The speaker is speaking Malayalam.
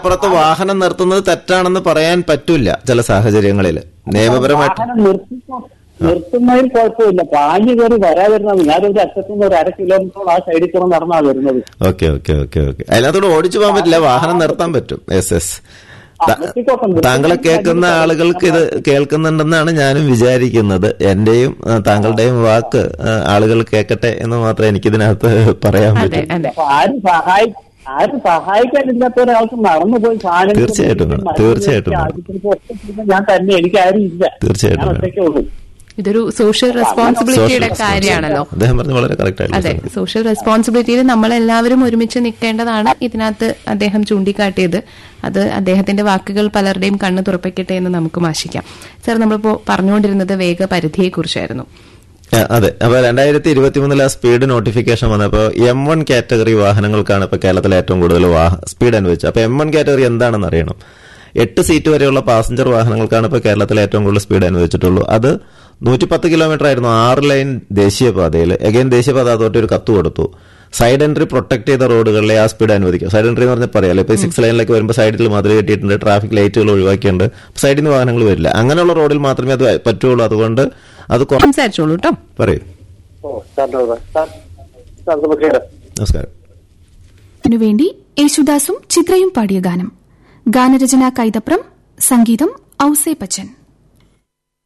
അപ്പുറത്ത് വാഹനം നിർത്തുന്നത് തെറ്റാണെന്ന് പറയാൻ പറ്റൂല ചില സാഹചര്യങ്ങളിൽ നിയമപരമായിട്ട് വാഹനം നിർത്തിക്കോ നിർത്തുന്നതിൽ കുഴപ്പമില്ല പാഞ്ഞു കയറി വരാതിരുന്നത് ഞാനൊരു അറ്റത്തുനിന്ന് ഒരു അര കിലോമീറ്ററോളം ആ സൈഡിൽ കൂടെ നടന്നാ വരുന്നത് ഓക്കെ ഓക്കെ ഓക്കെ ഓക്കെ അതിനകത്തോട് ഓടിച്ചു പോകാൻ പറ്റില്ല വാഹനം നിർത്താൻ പറ്റും എസ് എസ് ആ, നിർത്തിക്കോട്ടെ, നിർത്തി. താങ്കളെ കേൾക്കുന്ന ആളുകൾക്ക് ഇത് കേൾക്കുന്നുണ്ടെന്നാണ് ഞാനും വിചാരിക്കുന്നത് എന്റെയും ആ, താങ്കളുടെയും വാക്ക് ആ, ആളുകൾ കേൾക്കട്ടെ എന്ന് മാത്രമേ എനിക്കിതിനകത്ത് പറയാൻ അതെ പറ്റൂ അതെ അപ്പൊ ആരും സഹായി ആരും സഹായിക്കാനില്ലാത്ത ഒരാൾക്ക് നടന്നു പോയി സാധനം തീർച്ചയായിട്ടും വേണം, തീർച്ചയായിട്ടും വേണം. ഞാൻ തന്നെ എനിക്ക് ആരും ഇല്ല തീർച്ചയായിട്ടും ഞാൻ വേണം. ഒറ്റയ്ക്കേ ഉള്ളൂ ഇതൊരു സോഷ്യൽ റെസ്പോൺസിബിലിറ്റിയുടെ കാര്യമാണല്ലോ അദ്ദേഹം പറഞ്ഞ വളരെ കറക്റ്റ് അതെ ആയിട്ട് സോഷ്യൽ റെസ്പോൺസിബിലിറ്റിയിൽ നമ്മളെല്ലാവരും ഒരുമിച്ച് നിൽക്കേണ്ടതാണ് ഇതിനകത്ത് അദ്ദേഹം ചൂണ്ടിക്കാട്ടിയത് അത് അദ്ദേഹത്തിന്റെ വാക്കുകൾ പലരുടെയും കണ്ണ് തുറപ്പിക്കട്ടെ എന്ന് നമുക്കും ആശിക്കാം സാർ നമ്മളിപ്പോ പറഞ്ഞുകൊണ്ടിരുന്നത് വേഗപരിധിയെ കുറിച്ചായിരുന്നു ആ, അതെ അപ്പൊ രണ്ടായിരത്തി ഇരുപത്തി മൂന്നിലെ സ്പീഡ് നോട്ടിഫിക്കേഷൻ വന്നപ്പോ എം വൺ കാറ്റഗറി വാഹനങ്ങൾക്കാണ് ഇപ്പൊ കേരളത്തിൽ ഏറ്റവും കൂടുതൽ സ്പീഡ് അനുവദിച്ചത് അപ്പൊ എം വൺ കാറ്റഗറി എന്താണെന്ന് അറിയണം എട്ട് സീറ്റ് വരെയുള്ള പാസഞ്ചർ വാഹനങ്ങൾക്കാണ് ഇപ്പൊ കേരളത്തിൽ ഏറ്റവും കൂടുതൽ സ്പീഡ് അനുവദിച്ചിട്ടുള്ളൂ അത് നൂറ്റിപ്പത്ത് കിലോമീറ്റർ ആയിരുന്നു ആറ് ലൈൻ ദേശീയപാതയിൽ എഗൈൻ ദേശീയപാത അതോട്ട് ഒരു കത്ത് കൊടുത്തു സൈഡ് എൻട്രി പ്രൊട്ടക്ട് ചെയ്ത റോഡുകളിലെ ആ സ്പീഡ് അനുവദിക്കും സൈഡ് എൻട്രി എന്ന് പറഞ്ഞാൽ പറയാലോ ഇപ്പൊ സിക്സ് ലൈനിലേക്ക് വരുമ്പോൾ സൈഡിൽ മതിൽ കെട്ടിയിട്ടുണ്ട് ട്രാഫിക് ലൈറ്റുകൾ ഒഴിവാക്കിയിട്ടുണ്ട് സൈഡിൽ നിന്ന് വാഹനങ്ങൾ വരില്ല അങ്ങനെയുള്ള റോഡിൽ മാത്രമേ അത് പറ്റുള്ളൂ അതുകൊണ്ട് അത് കുറ- സംസാരിച്ചോളൂ കേട്ടോ പറയൂ ഓ സാറിനോട് സാർ സാർ നമസ്കാരം നമസ്കാരം വേണ്ടി യേശുദാസും ചിത്രയും പാടിയ ഗാനം ഗാനരചന കൈതപ്രം സംഗീതം ഔസേ പച്ചൻ